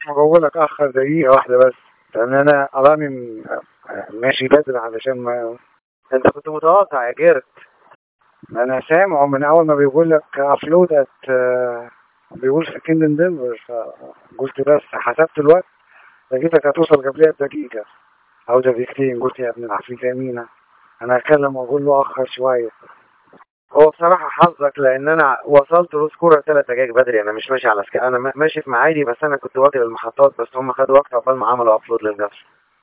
بقول لك اخر دقيقة واحدة بس لان انا اراني م- ماشي بدري علشان ما انت كنت متوقع يا جيرت ما انا سامعه من اول ما بيقول لك ابلودت بيقول في كيندن دنفر فقلت بس حسبت الوقت لقيتك هتوصل قبلها بدقيقة او دقيقتين قلت يا ابن العفريت يمينة انا هتكلم واقول له اخر شوية هو بصراحة حظك لأن أنا وصلت روس كورة ثلاث دقايق بدري أنا مش ماشي على سكيل أنا ما- ماشي في معادي بس أنا كنت واكل المحطات بس هم خدوا وقت عقبال ما عملوا أبلود للجسر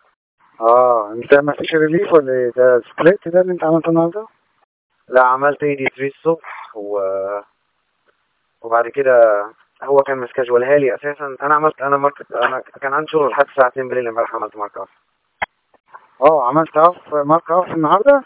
اه انت ما فيش ريليف ولا ايه ده سبليت ده اللي انت عملته النهارده؟ لا عملت اي دي 3 الصبح و... وبعد كده هو كان مسكاجولها لي اساسا انا عملت انا ماركت انا كان عندي شغل لحد الساعه 2 بالليل امبارح عملت مارك اوف اه عملت اوف مارك اوف النهارده؟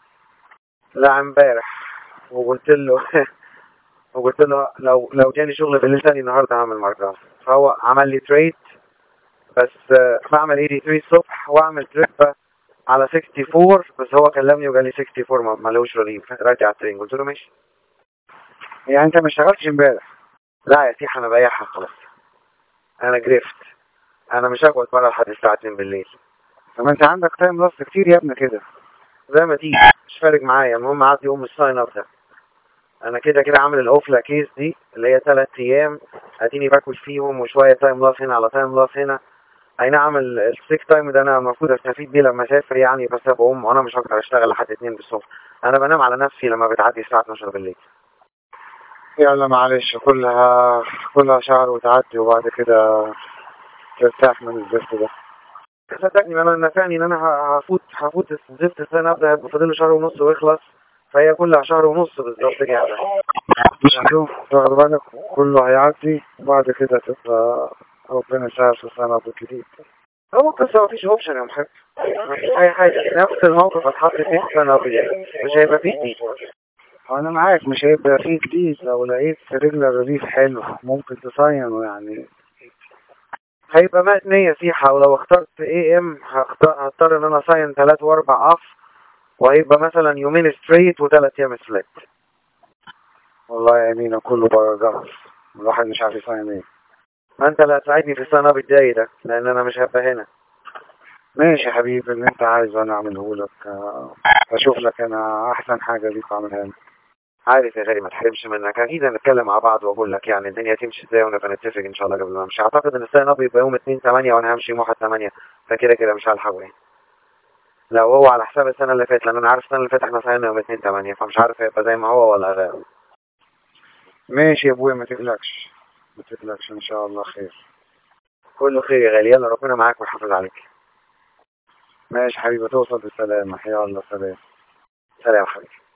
لا امبارح وقلت له وقلت له لو لو جاني شغل بالليل تاني النهارده هعمل مارك اوف فهو عمل لي تريد بس آه، بعمل اي دي 3 الصبح واعمل تريب على 64 بس هو كلمني وقال لي 64 ما- ملوش ريليف راجع الترين قلت له ماشي يعني انت ما اشتغلتش امبارح لا يا سيح انا بايعها خلاص انا جرفت انا مش هقعد بره لحد الساعه 2 بالليل طب ما انت عندك تايم لاست كتير يا ابني كده زي ما تيجي مش فارق معايا المهم عدي يوم الساين اب ده انا كده كده عامل الاوفلا كيس دي اللي هي ثلاث ايام اديني باكل فيهم وشويه تايم لاس هنا على تايم لاس هنا اي نعم ال- السيك تايم ده انا المفروض استفيد بيه لما اسافر يعني بس بقوم وانا مش هقدر اشتغل لحد 2 بالصبح انا بنام على نفسي لما بتعدي الساعه 12 بالليل يلا معلش كلها كلها شهر وتعدي وبعد كده ترتاح من الزفت ده صدقني انا نفعني ان انا ه- هفوت هفوت زفت السنه ابدا هيبقى فاضل له شهر ونص ويخلص فهي كلها شهر ونص بالظبط كده شوف واخد بالك كله هيعدي وبعد كده تبقى ربنا يسهل في السنة الجديد هو بس ما فيش اوبشن يا محب مفيش اي حاجه نفس الموقف اتحط فيه السنه الجايه مش هيبقى فيه جديد أنا معاك مش هيبقى فيه جديد لو لقيت رجل ريليف حلو ممكن تصينه يعني هيبقى مات نية سيحة ولو اخترت اي ام هضطر ان انا اصين ثلاث واربع اف وهيبقى مثلا يومين ستريت وثلاث ايام سليت والله يا أمينة كله بقى جرس الواحد مش عارف يصين ايه ما انت اللي هتساعدني في السنة الجاي ده لان انا مش هبقى هنا ماشي يا حبيبي اللي انت عايزه انا اعمله لك آه، اشوف لك انا احسن حاجة ليك اعملها لك عارف يا غالي ما تحرمش منك اكيد هنتكلم مع بعض واقول لك يعني الدنيا تمشي ازاي ونبقى نتفق ان شاء الله قبل ما امشي اعتقد ان السنة اب يبقى يوم 2 8 وانا همشي يوم 1 8 فكده كده مش هلحقه يعني لو هو على حساب السنة اللي فاتت لان انا عارف السنة اللي فاتت احنا صينا يوم 2 8 فمش عارف هيبقى زي ما هو ولا غيره ماشي يا ابويا ما تقلقش ما تقلقش ان شاء الله خير كله خير يا غالي يلا ربنا معاك ويحافظ عليك ماشي حبيبي توصل بالسلامة يلا سلام سلام حبيبي